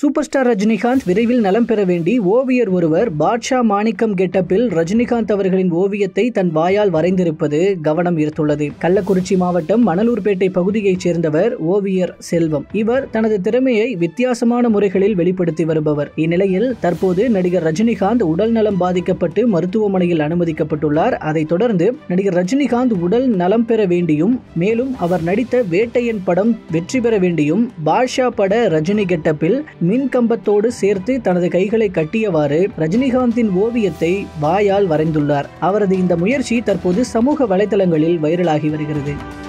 super star Rajinikanth விரைவில் நலம் பெற வேண்டி ஓவியர் ஒருவர் பாட்ஷா மாணிக்கம் கெட்டப்பில் ரஜினிகாந்த் அவர்களின் ஓவியத்தை தன் வாயால் வரைந்திருப்பது கவனம் ஈர்த்துள்ளது கள்ளக்குறிச்சி மாவட்டம் மணலூர்பேட்டை பகுதியைச் சேர்ந்தவர் ஓவியர் செல்வம் இவர் தனது திறமையை வித்தியாசமான முறைகளில் வெளிப்படுத்தி வருபவர் இந்நிலையில் தற்போது நடிகர் ரஜினிகாந்த் உடல் நலம் பாதிக்கப்பட்டு மருத்துவமனையில் அனுமதிக்கப்பட்டுள்ளார் அதைத் தொடர்ந்து நடிகர் ரஜினிகாந்த் உடல் நலம் பெற வேண்டியும் மேலும் அவர் நடித்த வேட்டையன் படம் வெற்றி பெற வேண்டியும் பாட்ஷா பட ரஜினி கெட்டப்பில் மின் கம்பத்தோடு சேர்த்து தனது கைகளை கட்டியவாறு ரஜினிகாந்தின் ஓவியத்தை வாயால் வரைந்துள்ளார் அவரது இந்த முயற்சி தற்போது சமூக வலைதளங்களில் வைரலாகி வருகிறது